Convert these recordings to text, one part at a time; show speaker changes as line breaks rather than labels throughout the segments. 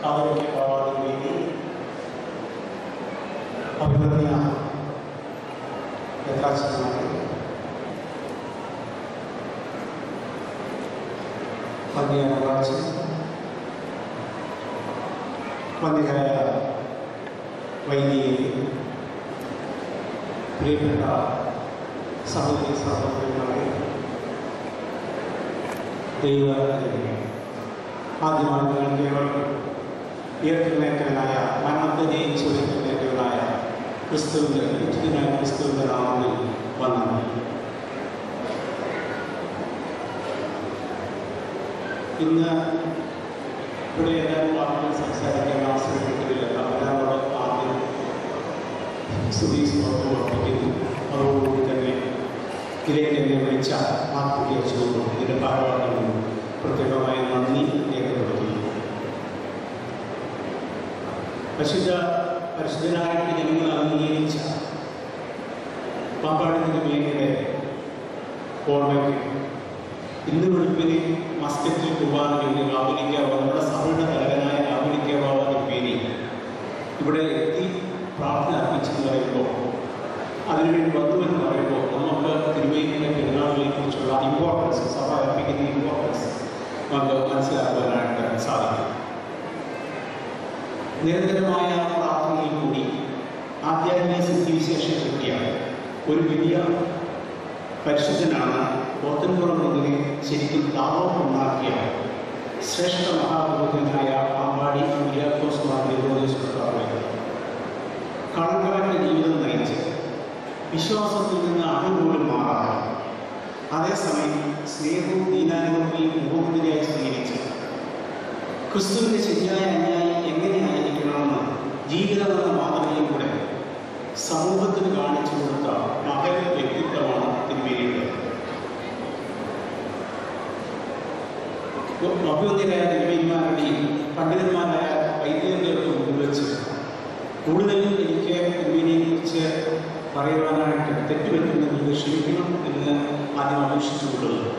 കാതോലിക്കവാദം വേണ്ടി അഭിനന്ദന യഥാർത്ഥമായി പന്തിയാകാഴ്ച പന്തികരായ വൈദികരെ പ്രിയപ്പെട്ട സഹോദരി സഹോദരന്മാരെ ദൈവ ആദ്യമായി നിങ്ങൾക്ക് ഏവർക്കും ഉയർത്തുന്നേറ്റവനായ മരണത്തെ ജയിച്ചുയർത്തുന്നേറ്റവനായ ക്രിസ്തുവിൻ്റെ ഉചിതനായ ക്രിസ്തുവിൻ്റെ നാമത്തിൽ വന്നു ഇന്ന് ഇവിടെ എല്ലാവരും വാക്കുകൾ സംസാരിക്കാൻ ആശ്രയിക്കുന്നതിൽ എല്ലാവരോട് ആദ്യം സുധീഷ് അർപ്പിക്കുന്നു അതോടുകൂടി തന്നെ ഇതിലേക്ക് എന്നെ വിളിച്ച ആത്മീയ ചോദ്യം ഇതിൻ്റെ ഭാരവാഹികളും പ്രത്യേകമായി നന്ദി രേഖപ്പെടുത്തുന്നു പരിശുദ്ധ പരിശുദ്ധനായിട്ട് ജനങ്ങൾ അംഗീകരിച്ച പാമ്പാടി തിരുമേനിയുടെ ഓർമ്മയ്ക്ക് ഇന്ന് വെളുപ്പിന് മസ്കറ്റിൽ കുർബാന വേണ്ടി രാവിലിക്കാവോ നമ്മുടെ സഭയുടെ തലവനായ രാവിലിക്കാവാവിന് പേരി ഇവിടെ എത്തി പ്രാർത്ഥന അർപ്പിച്ചെന്ന് പറയുമ്പോൾ അതിനുവേണ്ടി വന്നുവെന്ന് പറയുമ്പോൾ നമുക്ക് തിരുവേദിയുടെ പെരുന്നാളിനെ കുറിച്ചുള്ള ഇമ്പോർട്ടൻസ് സഭ അർപ്പിക്കുന്ന ഇമ്പോർട്ടൻസ് നമുക്ക് മനസ്സിലാക്കുവാനായിട്ട് സാധിക്കും നിരന്തരമായ പ്രാർത്ഥനയിൽ കൂടി ആധ്യാത്മിക സിദ്ധിവിശേഷം കിട്ടിയ ഒരു വലിയ പരിശുദ്ധനാണ് പോത്തൻപുറം മുതലെ ശരിക്കും താപോട്ടുണ്ടാക്കിയ ശ്രേഷ്ഠ മഹാപുരോഹിതനായ പാമ്പാടി കുര്യാക്കോസ് മാർഗോദേശിക്കുന്നത് കളങ്കവന്റെ ജീവിതം നയിച്ച് വിശ്വാസത്തിൽ നിന്ന് അണുപോലും മാറാതെ അതേസമയം സ്നേഹവും ദീനാനുഭവയും മുഖത്തിനായി സ്വീകരിച്ച് ക്രിസ്തുവിന്റെ ശരിയായ അന്യായി എങ്ങനെയായിരിക്കണമെന്ന് ജീവിതമെന്ന മാതൃകയിലൂടെ സമൂഹത്തിന് കാണിച്ചു കൊടുത്ത മകൻ വ്യക്തിത്വമാണ് തിരുമേനിയുടെ അഭ്യുന്നരായ തിരുമേനിമാരുടെയും പണ്ഡിതന്മാരായ വൈദ്യരുടെയൊക്കെ മുമ്പിൽ വെച്ച് കൂടുതലും എനിക്ക് തിരുമേനിയെ കുറിച്ച് പറയുവാനായിട്ട് തെറ്റുപറ്റുന്നത് ക്ഷമിക്കണം എന്ന് ആദ്യം അപേക്ഷിച്ചുകൊള്ളുന്നു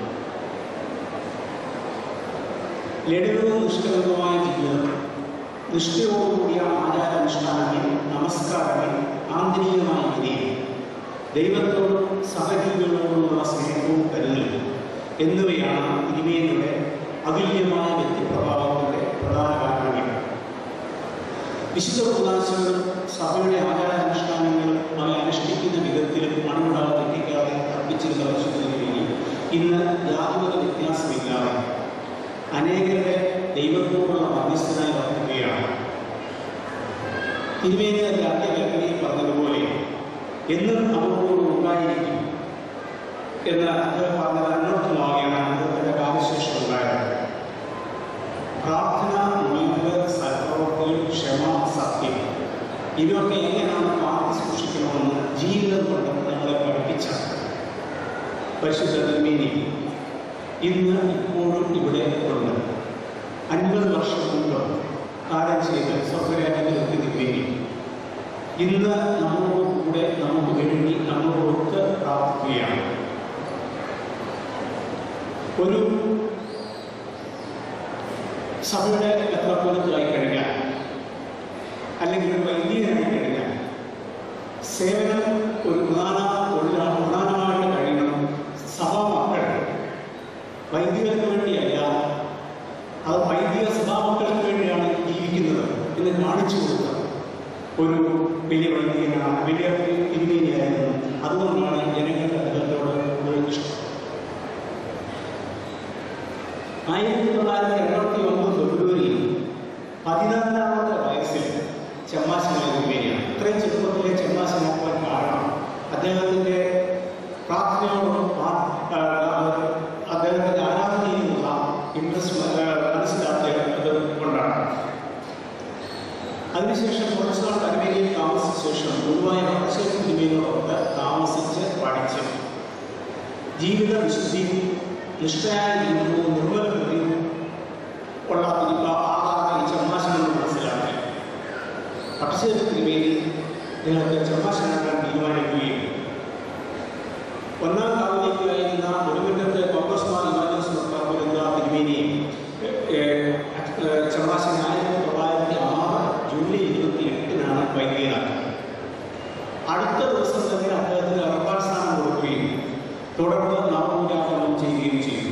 ലളിതവും നിഷ്കളങ്കമായ ജീവിതം നിഷ്ഠയോടുകൂടിയ ആചാരാനുഷ്ഠാനങ്ങൾ നമസ്കാരങ്ങൾ ആന്തരികമായ വിധേയം ദൈവത്തോടും സഹജീവികളോടുമുള്ള സ്നേഹവും കരുതലും എന്നിവയാണ് തിരുമേനിയുടെ അതുല്യമായ വ്യക്തിപ്രഭാവങ്ങളുടെ പ്രധാന കാരണങ്ങൾ വിശുദ്ധ പ്രദാശകൾ സഭയുടെ ആചാരാനുഷ്ഠാനങ്ങൾ അവ അനുഷ്ഠിക്കുന്ന വിധത്തിലും മണമുണ്ടാകാതെ തെറ്റിക്കാതെ അർപ്പിച്ചിരുന്ന പരിശുദ്ധത്തിന് വേണ്ടി ഇന്ന് യാതൊരു വ്യത്യാസമില്ലാതെ അനേകരുടെ ദൈവത്തോടുള്ള മധ്യസ്ഥനായി വർദ്ധിക്കുകയാണ് തിരുവേദി രണ്ട് വ്യക്തിയിൽ പറഞ്ഞതുപോലെ എന്നും അവരോട് ഉണ്ടായിരിക്കും എന്ന് അദ്ദേഹം പറഞ്ഞത് അന്വർത്ഥമാവുകയാണ് അദ്ദേഹത്തിൻ്റെ കാലശേഷം ഉണ്ടായത് പ്രാർത്ഥന നീതി സൽപ്രവൃത്തി ക്ഷമ സത്യം ഇവയൊക്കെ എങ്ങനെയാണ് കാത്തി സൂക്ഷിക്കണമെന്ന് ജീവിതം കൊണ്ട് നമ്മളെ പഠിപ്പിച്ച പരിശുദ്ധ തിരുമേനി ഇന്ന് ഇപ്പോഴും ഇവിടെ ഉണ്ട് അൻപത് വർഷം മുമ്പ് കാലം ചെയ്ത് സ്വർഗരാജ്യത്തിലെത്തി തിരുമേനി ഇന്ന് നമ്മളോട് കൂടെ നമുക്ക് വേണ്ടി നമ്മളോടൊത്ത് പ്രാർത്ഥിക്കുകയാണ് ഒരു സഭയുടെ മെത്രാപ്പൊലിത്തായി കഴിഞ്ഞാൽ അല്ലെങ്കിൽ ഒരു വൈദികനായി കഴിഞ്ഞാൽ സേവനം ഒരു പ്രധാന തൊഴിലാണ് പ്രധാനമായിട്ട് കഴിയണം സഭ മക്കൾ വൈദികർക്ക് വേണ്ടിയല്ല അത് വൈദിക സഭാമക്കൾക്ക് വേണ്ടിയാണ് ജീവിക്കുന്നത് എന്ന് കാണിച്ചു കൊടുത്ത ഒരു വലിയ വൈദികനാണ് വലിയ തിരുമേനിയായിരുന്നു അതുകൊണ്ടാണ് ജനങ്ങളുടെ അദ്ദേഹത്തോട് കൂടുതൽ ഇഷ്ടം ആയിരത്തി തൊള്ളായിരത്തി എൺപത്തി ഒമ്പത് ഫെബ്രുവരിയിൽ പതിനാലാമത്തെ വയസ്സിൽ ചെമ്മാശനായ തിരുമേനിയാണ് ഇത്രയും ചെറുപ്പത്തിലെ ചെമ്മാശനാക്കുവാൻ കാരണം അദ്ദേഹത്തിൻ്റെ പ്രാർത്ഥനയോടും അദ്ദേഹത്തിൻ്റെ ആരാധനയിലുമുള്ള ഇൻട്രസ്റ്റ് മനസ്സിലാക്കിയത് കൊണ്ടാണ് അതിനുശേഷം കുറച്ചു നാൾ അമേരിക്കയിൽ താമസിച്ച ശേഷം ഗുരുവായ ഭക്ഷ്യത്തിൽ തിരുമേനിയോടൊത്ത് താമസിച്ച് പഠിച്ചു ജീവിത വിശുദ്ധിയും നിഷ്ഠയായ ജീവിതവും നിർമ്മല ഹൃദയവും ഉള്ള ആളാണ് ഈ ചെമ്മാശനെന്ന് മനസ്സിലാക്കി പക്ഷേ തിരുമേനി നിങ്ങൾക്ക് ചെമ്മാശനാക്കാൻ തീരുമാനിക്കുകയും ഒന്നാം കാലത്തേക്കായിരുന്ന ഒരുമിറ്റത്തെ കോൺഗ്രസ് ഇവാഞ്ചലിസ്റ്റ് വരുന്ന തിരുമേനിയെ ചെമ്മാശൻ ആയിരത്തി തൊള്ളായിരത്തി അവസരത്തിൽ അദ്ദേഹത്തിന് റബ്ബാൻ സ്ഥാനം കൊടുക്കുകയും തുടർന്ന് നവമൂലാകരണം ചെയ്യുകയും ചെയ്തു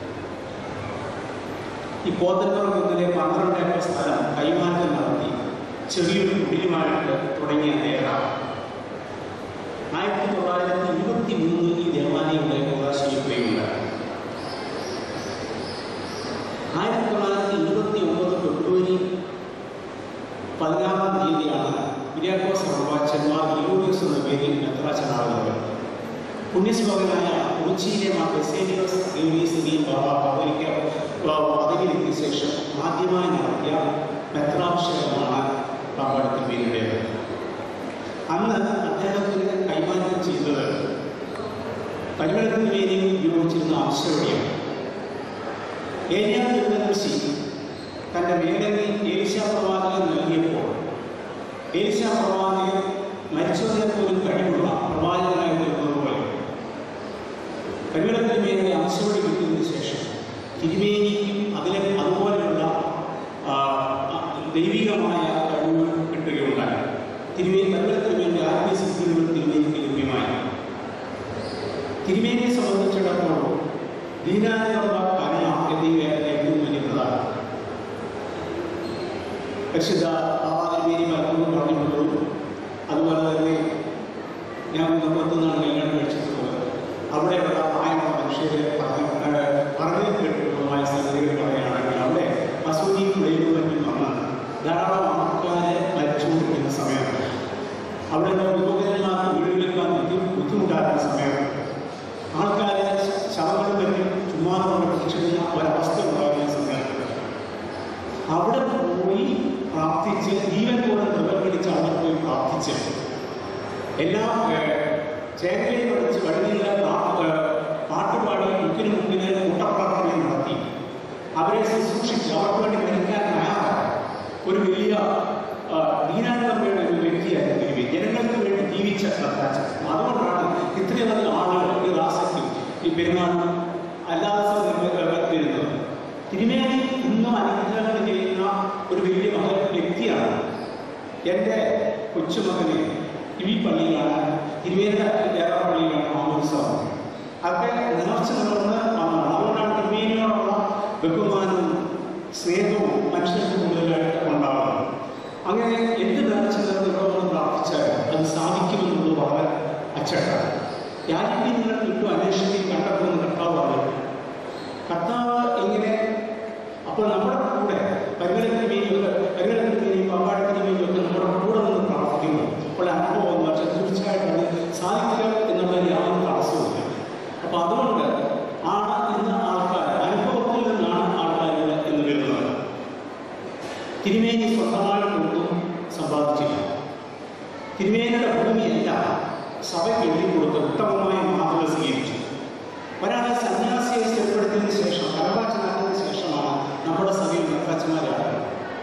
ഈ പോത്തന്നൂർ കുന്നിലെ പന്ത്രണ്ട് ഏക്കർ സ്ഥലം കൈമാറ്റം നടത്തി ചെറിയൊരു കുടിലുമായിട്ട് തുടങ്ങിയ നേതാ ആയിരത്തി തൊള്ളായിരത്തി ഇരുപത്തി മൂന്ന് ഈ ദേവാലയം ഇവിടെ പ്രകാശിക്കുകയുണ്ടായി ആയിരത്തി തൊള്ളായിരത്തി ഇരുപത്തി ഒമ്പത് ഫെബ്രുവരി പതിനാറാം തീയതിയാണ് കുര്യാക്കോസ് റബ്ബാച്ചന്മാർ യൂണിയസ് എന്ന പേരിൽ മെത്രാച്ചനാകുന്നത് പുണ്യശ്ലോകനായ ഉച്ചിയിലെ മാ ബെസേലിയോസ് യൂണിവേഴ്സിറ്റിയും ബാബ പദവിക്ക് പദവിയിലെത്തിയ ശേഷം ആദ്യമായി നടത്തിയ മെത്രാഭിഷേകമാണ് പാമ്പാടത്തിൽ പേരുടേത് അന്ന് അദ്ദേഹത്തിന് കൈമാറ്റം ചെയ്തത് പരിമളത്തിന് വേണ്ടി ഉപയോഗിച്ചിരുന്ന ആശ്രയം ഏരിയ ദീർഘദർശി തൻ്റെ മേലങ്ങി ഏലിശ പ്രവാചകൻ നൽകിയപ്പോൾ ഏലിശ പ്രവാചകൻ മരിച്ചതിനെ പോലും കഴിവുള്ള പ്രവാചകനായി തീർന്നതുപോലെ പരിമളത്തിന് മേലെ അംശോടി കിട്ടിയതിനു ശേഷം തിരുമേനിക്കും അതിലെ അതുപോലെയുള്ള ആ, ആ, ദൈവികമായ കഴിവ് കിട്ടുകയുണ്ടായി തിരുമേനി പരിമളത്തിന് വേണ്ടി ആത്മീയ സിദ്ധികൾ തിരുമേനിക്ക് ലഭ്യമായി തിരുമേനിയെ സംബന്ധിച്ചിടത്തോളം ദീനാനുഭവ കരുണ എന്നിവയാണ് ഏറ്റവും വലിയ പ്രധാനം പരിശുദ്ധ ബാബാതിരുമേനി പലപ്പോഴും പറഞ്ഞിട്ടുള്ളതും അതുപോലെ തന്നെ ഞാൻ മുമ്പത്തുനിന്നാണ് കല്യാണം കഴിച്ചിട്ടുള്ളത് അവിടെയുള്ള പ്രായമുള്ള മനുഷ്യരെ പറഞ്ഞു പറഞ്ഞു കേട്ടിട്ടുള്ളതുമായ സംഗതികൾ പറയുകയാണെങ്കിൽ അവിടെ മസൂദിയും വെയിലും മറ്റും വന്ന് ധാരാളം ആൾക്കാരെ മരിച്ചുകൊണ്ടിരിക്കുന്ന സമയത്ത് അവിടെ യുവകന്മാർക്ക് വീടുകളിൽ ബുദ്ധി ബുദ്ധിമുട്ടാകുന്ന സമയത്ത് ആൾക്കാരെ ശവങ്ങളും പറ്റും ചുമ്മാ പ്രതീക്ഷിക്കുന്ന ഒരവസ്ഥ ഉണ്ടാകുന്ന സമയത്ത് അവിടെ പോയി പ്രാർത്ഥിച്ച് ജീവൻ കൂടെ നിർവഹിച്ച് അവിടെ പോയി പ്രാർത്ഥിച്ച് എല്ലാ ചേരയിൽ പഠിച്ച് വഴിയില്ല പാട്ടുപാടി മുക്കിന് മുക്കിന് കൂട്ടപ്രാർത്ഥന നടത്തി അവരെ ശുശ്രൂഷിച്ച് അവർക്ക് വേണ്ടി മരിക്കാൻ തയ്യാറായ ഒരു വലിയ ആ, ദീനാനുഗമയുടെ ഒരു വ്യക്തിയായിരുന്നു തിരുമി ജനങ്ങൾക്ക് വേണ്ടി ജീവിച്ച കർത്താച്ചൻ അതുകൊണ്ടാണ് ഇത്രയധികം ആളുകൾ ഈ റാസയ്ക്ക് ഈ പെരുമാറും അല്ലാതെ സമയത്ത് വരുന്നത് തിരുമേനി ഇന്നും അനുഗ്രഹങ്ങൾ ചെയ്യുന്ന ഒരു വലിയ മകൻ വ്യക്തിയാണ് എൻ്റെ കൊച്ചുമകനെ ഈ പള്ളിയിലാണ് തിരുവേലിയുടെ ഏറെ പള്ളിയിലാണ് മാമോത്സവം അതൊക്കെ നേർച്ച നിലനിന്ന് വന്നതാണ് അതുകൊണ്ടാണ് തിരുമേനിയോടുള്ള ബഹുമാനവും സ്നേഹവും മനുഷ്യർക്ക് കൂടുതലായിട്ട് ഉണ്ടാകുന്നത് അങ്ങനെ എന്ത് നേർച്ച നിലനിൽക്കണമെന്ന് പ്രാർത്ഥിച്ചാൽ അത് സാധിക്കുമെന്നുള്ളത് വളരെ അച്ചട്ടാണ് യാതൊരു നിങ്ങൾ കിട്ടും അന്വേഷിക്കുകയും കണ്ടെത്തുമെന്ന് കർത്താവ് പറഞ്ഞു കർത്താവ് ഇങ്ങനെ അപ്പോൾ നമ്മുടെ കൂടെ പരിഗണനത്തിന് വേണ്ടിയൊക്കെ പരിഗണനത്തിന് വേണ്ടിയും പമ്പാടത്തിന് വേണ്ടിയൊക്കെ നമ്മുടെ കൂടെ നിന്ന് പ്രാർത്ഥിക്കുന്നു അപ്പോൾ അനുഭവം എന്ന് വെച്ചാൽ തീർച്ചയായിട്ടും അത് സാധിക്കുക എന്നുള്ളതിൽ യാതൊരു തടസ്സമില്ല അപ്പോൾ അതുകൊണ്ട് ആണ് ഇന്ന് ആൾക്കാർ അനുഭവത്തിൽ നിന്നാണ് ആൾക്കാർ ഇവിടെ എന്ന് വരുന്നത് തിരുമേനി സ്വന്തമായിട്ടൊന്നും സമ്പാദിച്ചില്ല തിരുമേനിയുടെ ഭൂമിയല്ല സഭയ്ക്ക് എഴുതി കൊടുത്ത് ഉത്തമമായ മാതൃക സ്വീകരിച്ചു ഒരാളെ സന്യാസിയെ സ്ഥിരപ്പെടുത്തിയതിനു ശേഷം കലവാച്ചനാക്കിയതിനു ശേഷമാണ് നമ്മുടെ സഭയിൽ ഭക്തച്ചന്മാരാകുന്നത്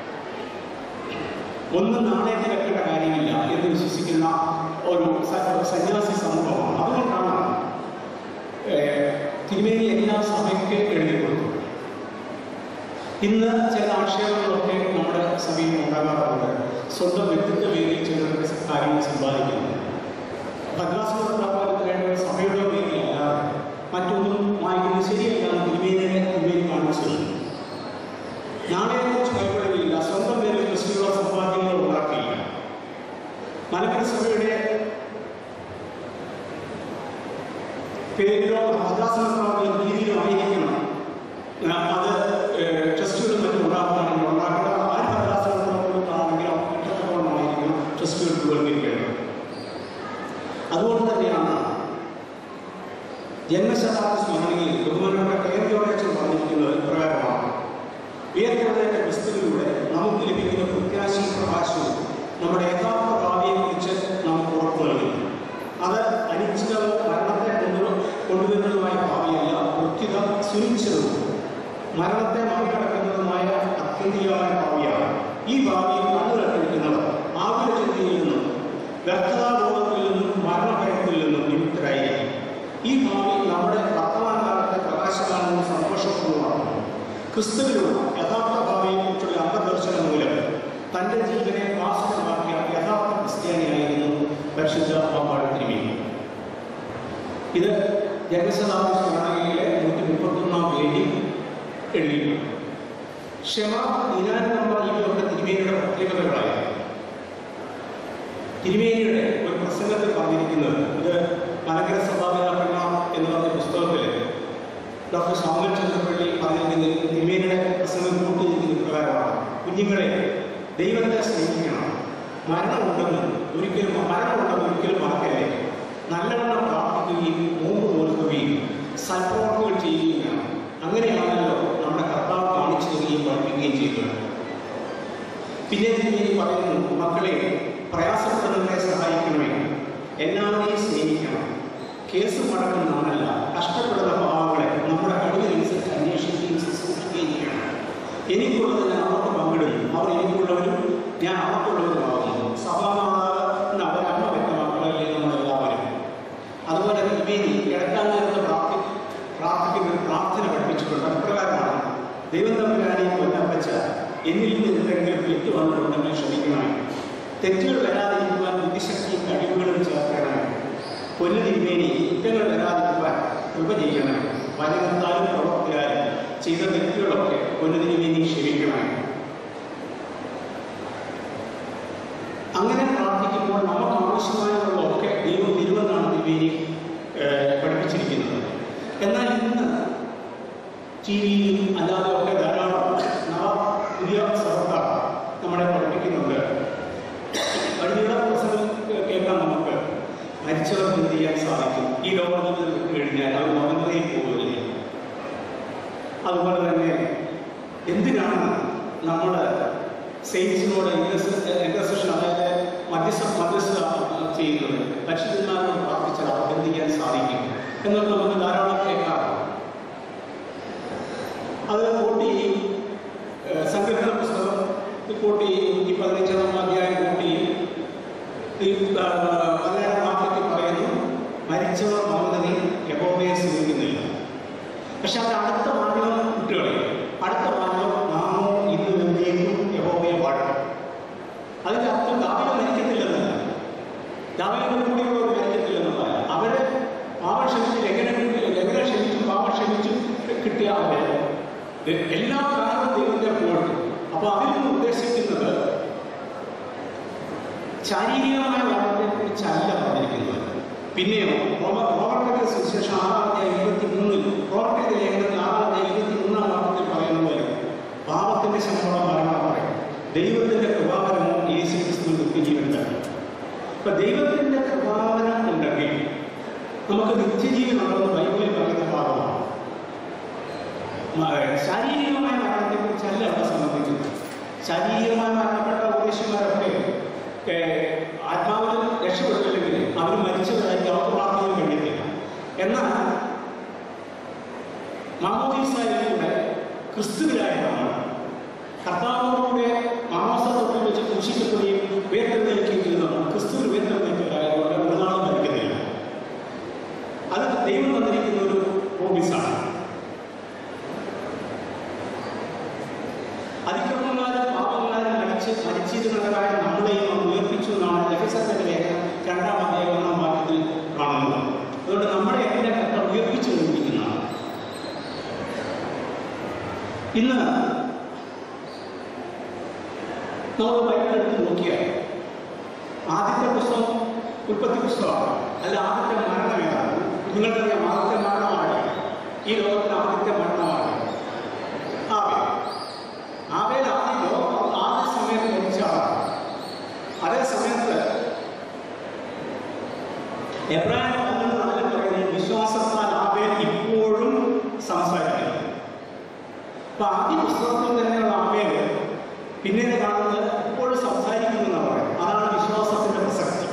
ഒന്നും നാണയത്തിൽ വെക്കേണ്ട കാര്യമില്ല എന്ന് വിശ്വസിക്കുന്ന ഒരു സ- സന്യാസി സമൂഹമാണ് അതുകൊണ്ടാണ് ഏഹ്, തിരുമേനി എല്ലാ സഭയ്ക്ക് എഴുതി കൊടുത്തു ഇന്ന് ചില ആക്ഷേപങ്ങളൊക്കെ നമ്മുടെ സഭയിൽ ഉണ്ടാകാറുണ്ട് സ്വന്തം വ്യക്തിത്വ പേരിൽ ചില കാര്യങ്ങൾ സമ്പാദിക്കുന്നു ഭദ്രാസനത്തിൽ വേണ്ട സഭയുടെ പേരിലല്ലാതെ മറ്റൊന്നും വായിക്കുന്നത് ശരിയല്ല തിരുമേനിയെ തിരുമേനി കാണിച്ചത് നാണയത്തെക്കുറിച്ച് ഭയപ്പെടുകയില്ല സ്വന്തം പേരിൽ ക്രിസ്തുള്ള സമ്പാദ്യങ്ങൾ ഉണ്ടാക്കിയില്ല മലങ്കര സഭയുടെ പേരിലോ ഭദ്രാസനത്തിലോ രീതിയിലോ ആയിരിക്കണം ആ, അത് ട്രസ്റ്റുകളും മറ്റും ഉണ്ടാക്കുകയാണെങ്കിൽ ഉണ്ടാക്കേണ്ട ആര് ഭദ്രാസനത്തിലാണെങ്കിലും കിട്ടത്തക്കവണ്ണമായിരിക്കണം ട്രസ്റ്റുകൾ രൂപീകരിക്കേണ്ടത് അതുകൊണ്ട് തന്നെയാണ് ജന്മശതാബ്ദി സ്മരണയിൽ ബഹുമാനപ്പെട്ട കേന്ദ്രയോടച്ഛൻ പറഞ്ഞിരിക്കുന്നത് ഇപ്രകാരമാണ് ഉയർത്തപ്പെട്ട ക്രിസ്തുവിലൂടെ നമുക്ക് ലഭിക്കുന്ന പ്രത്യാശയും പ്രകാശവും നമ്മുടെ യഥാർത്ഥ ഭാവിയെക്കുറിച്ച് നമുക്ക് ഉറപ്പ് നൽകുന്നു അത് അനിശ്ചിതവും മരണത്തെ കൊണ്ടു കൊണ്ടുവരുന്നതുമായ ഭാവിയല്ല കൃത്യത സുനിശ്ചിതവും മരണത്തെ മറികടക്കുന്നതുമായ അത്യന്തികമായ ഭാവിയാണ് ഈ ഭാവിയിൽ കണ്ടുകെട്ടിരിക്കുന്നവർ ആകുല ചിന്തയിൽ നിന്നും വ്യർത്ഥതാബോധത്തിൽ നിന്നും മരണഭയത്തിൽ നിന്നും വിമുക്തരായിരിക്കും ഈ ഭാവി നമ്മുടെ വർത്തമാനകാലത്തെ പ്രകാശമാണെന്ന് സന്തോഷപൂർവ്വമാണ് ക്രിസ്തുവിലുള്ള യഥാർത്ഥ ഭാവിയെക്കുറിച്ചുള്ള അന്തർദർശനം മൂലം തൻ്റെ ജീവനെ വാസ്തവമാക്കിയ യഥാർത്ഥ ക്രിസ്ത്യാനിയായിരുന്നു പരിശുദ്ധ പാമ്പാട് തിരുമേനി ഇത് ജനസദാബ്ദ സ്മരണയിലെ നൂറ്റി മുപ്പത്തൊന്നാം പേരിൽ എഴുതിയിട്ടുണ്ട് ക്ഷമ ദിനാനുള്ള ഇവരുടെ തിരുമേനിയുടെ പ്രത്യേകതകളായിരുന്നു തിരുമേനിയുടെ ഒരു പ്രസംഗത്തിൽ പറഞ്ഞിരിക്കുന്നത് ഇത് മലങ്കര സഭാപിതാക്കന്മ എന്ന് പറഞ്ഞ പുസ്തകത്തിൽ ഡോക്ടർ സാമൽ ചന്ദ്രപ്പള്ളി പറഞ്ഞിരിക്കുന്നത് തിരുമേനിയുടെ പ്രസംഗം കൂട്ടിയിരിക്കുന്ന പ്രകാരമാണ് കുഞ്ഞുങ്ങളെ ദൈവത്തെ സ്നേഹിക്കണം മരണമുണ്ടെന്ന് ഒരിക്കലും മരണമുണ്ടെന്ന് ഒരിക്കലും മറക്കല്ലേ നല്ലവണ്ണം പ്രാർത്ഥിക്കുകയും നോമ്പ് നോക്കുകയും സൽപ്രവർത്തികൾ ചെയ്യുകയും വേണം അങ്ങനെയാണല്ലോ നമ്മുടെ കർത്താവ് കാണിച്ചു തരികയും പഠിപ്പിക്കുകയും ചെയ്തത് പിന്നെ തിരുമേനി പറയുന്നു മക്കളെ പ്രയാസപ്പെടുന്നവരെ സഹായിക്കണമേ എല്ലാവരെയും സ്നേഹിക്കണം കേസ് മടക്കുന്ന നാളല്ല കഷ്ടപ്പെടുന്ന പാവങ്ങളെ നമ്മുടെ കഴിവിനനുസരിച്ച് അന്വേഷിക്കുകയും ശുശ്രൂഷിക്കുകയും ചെയ്യണം എനിക്കുള്ളത് ഞാൻ അവർക്ക് പങ്കിടുന്നു അവർ എനിക്കുള്ളവരും ഞാൻ അവർക്കുള്ളവരുമാകുന്നു സഭാമാതാവ് അവരമ്മ വെച്ച മക്കളല്ലേ നമ്മളെല്ലാവരും അതുപോലെ തിരുമേനി കിടക്കാൻ നേരത്ത് പ്രാർത്ഥി പ്രാർത്ഥിക്കുന്ന ഒരു പ്രാർത്ഥന പഠിപ്പിച്ചിട്ടുണ്ട് അപ്രകാരമാണ് ദൈവം തമ്പുരാനെ കൊല്ലപ്പച്ച എന്നിൽ നിന്ന് എന്തെങ്കിലും തെറ്റ് വന്നിട്ടുണ്ടെങ്കിൽ ക്ഷമിക്കണമേ തെറ്റുകൾ വരാതിരിക്കുവാൻ ബുദ്ധിശക്തിയും കഴിവുകളും ചേർക്കണമേ കൊല്ലു തിരുമേനി കുറ്റങ്ങൾ വരാതിരിക്കുവാൻ കൃപ ചെയ്യണമേ വചനത്താലും പ്രവർത്തിയാലും ചെയ്ത തെറ്റുകളൊക്കെ കൊല്ലു തിരുമേനി ക്ഷമിക്കണമേ അങ്ങനെ പ്രാർത്ഥിക്കുമ്പോൾ നമുക്ക് ആവശ്യമായതൊക്കെ ദൈവം തിരുവെന്നാണ് തിരുമേനി ഏഹ്, പഠിപ്പിച്ചിരിക്കുന്നത് എന്നാൽ ഇന്ന് ടി വിയിലും അല്ലാതെ ഒക്കെ ധാരാളം നവ പുതിയ സർക്കാർ നമ്മളെ പഠിപ്പിക്കുന്നുണ്ട് കഴിഞ്ഞ പ്രസംഗം കേൾക്കാൻ നമുക്ക് മരിച്ചവർക്ക് എന്ത് ചെയ്യാൻ സാധിക്കും ഈ ലോകത്തിൽ വിട്ടു കഴിഞ്ഞാൽ അവർ മകനതയിൽ പോകില്ലേ അതുപോലെ തന്നെ എന്തിനാണ് നമ്മൾ സെയിൽസിനോട് ഇൻട്രസെഷൻ അതായത് മധ്യസ്ഥ മധ്യസ്ഥ ചെയ്യുന്നത് പരിശുദ്ധന്മാരോട് പ്രാർത്ഥിച്ചാൽ അവർക്ക് എന്ത് ചെയ്യാൻ സാധിക്കും എന്നൊക്കെ നമുക്ക് ധാരാളം കേൾക്കാറുണ്ട് അത് കൂട്ടി ഏഹ്, സങ്കീർത്തന പുസ്തകം കൂട്ടി നൂറ്റി പതിനഞ്ചാം അധ്യായം കൂട്ടി ഈ, ആ, പതിനേഴാം വാക്യത്തിൽ പറയുന്നു മരിച്ചവർ മൗനതയിൽ യഹോവയെ സ്നേഹിക്കുന്നില്ല പക്ഷെ അത് അടുത്ത വാചകം കുട്ടികളെ അടുത്ത വാചകം നാമോ ഇന്ന് എന്നേക്കും യഹോവയെ പാടും അതിന്റെ അർത്ഥം ദാവിത മരിക്കത്തില്ലെന്നല്ല ദാവിതോട് കൂടിയുള്ളവർ മരിക്കത്തില്ലെന്നല്ല അവര് പാപം ക്ഷമിച്ച് ലംഘനം ലംഘനം ക്ഷമിച്ചും പാപം ക്ഷമിച്ചും കിട്ടിയ അവര് എല്ലാ കാലവും ദൈവത്തെ പോയിട്ട് അപ്പൊ അതിൽ നിന്ന് ഉദ്ദേശിക്കുന്നത് ശാരീരികമായ മരണത്തെ കുറിച്ചല്ല പറഞ്ഞിരിക്കുന്നത് പിന്നെയോ റോമ- റോമർക്കെതിരെ സുവിശേഷം ആറാം അധ്യായം ഇരുപത്തി മൂന്നിൽ റോമർക്കെതിരെ ലേഖനത്തിൽ ആറാം അധ്യായം ഇരുപത്തി മൂന്നാം വാക്യത്തിൽ പറയുന്ന പോലെ പാപത്തിന്റെ ശമ്പളം മരണം പറയും ദൈവത്തിന്റെ കൃപാവരമോ യേശു ക്രിസ്തു നിത്യജീവൻ തന്നെ അപ്പൊ ദൈവത്തിന്റെ കൃപാവനം ഉണ്ടെങ്കിൽ നമുക്ക് നിത്യജീവൻ ഉണ്ടെന്ന് ബൈബിളിൽ പറയുന്ന ഭാഗമാണ് മ- ശാരീരികമായ മരണത്തെ കുറിച്ചല്ല അവിടെ സംബന്ധിക്കുന്നത് ശാരീരികമായി മരണപ്പെട്ട ഉപദേശിമാരൊക്കെ ആത്മാവിൽ രക്ഷപ്പെട്ടില്ലെങ്കിൽ അവർ മരിച്ചവരായിരിക്കും അവർക്ക് പ്രാർത്ഥന കഴിയത്തില്ല എന്നാൽ മാമോദീസായിലൂടെ ക്രിസ്തുവിലായ നമ്മൾ കർത്താവിനോടുകൂടെ മാമോസത്വത്തിൽ വെച്ച് ക്രൂശിക്കപ്പെടുകയും വേർത്തെഴുന്നേൽക്കുകയും ചെയ്യുന്നത് ക്രിസ്തുവിൽ വേർത്തെഴുന്നേറ്റവരായതുകൊണ്ട് ഒരു നാളും മരിക്കുന്നില്ല അത് ദൈവം തന്നിരിക്കുന്ന ഒരു പ്രോമിസാണ് അതിക്രമങ്ങളാലും പാപങ്ങളാലും മരിച്ച് മരിച്ചിരുന്നവരായ നമ്മളെയും അവൻ ഉയർപ്പിച്ചു എന്നാണ് ലഭിസത്തിന്റെ ലേഖനം രണ്ടാം അധ്യായം ഒന്നാം വാക്യത്തിൽ കാണുന്നത് അതുകൊണ്ട് നമ്മളെ എങ്ങനെ കർത്ത ഉയർപ്പിച്ചു കൊണ്ടിരിക്കുന്നതാണ് ഇന്ന് നമ്മൾ ബൈബിൾ എടുത്ത് നോക്കിയാൽ ആദ്യത്തെ പുസ്തകം ഉൽപ്പത്തി പുസ്തകമാണ് അല്ല ആദ്യത്തെ മരണം ഏതാണ് നിങ്ങൾക്കറിയാം ആദ്യത്തെ മരണമാണ് ഈ ലോകത്തിലെ ആദ്യത്തെ മരണമാണ് ആവേൽ ആവേൽ ആദ്യ ലോകം ആദ്യ സമയത്ത് മരിച്ച ആളാണ് അതേ സമയത്ത് എബ്രാഹിം പതിനൊന്ന് നാലിൽ പറയുന്നത് വിശ്വാസത്താൽ ആവേൽ ഇപ്പോഴും സംസാരിക്കുന്നു അപ്പൊ ആദ്യ പുസ്തകത്തിൽ തന്നെയുള്ള ആവേൽ പിന്നീട് കാണുന്നത് ഇപ്പോഴും സംസാരിക്കുന്നു എന്നാണ് പറയുന്നത് അതാണ് വിശ്വാസത്തിന്റെ പ്രസക്തി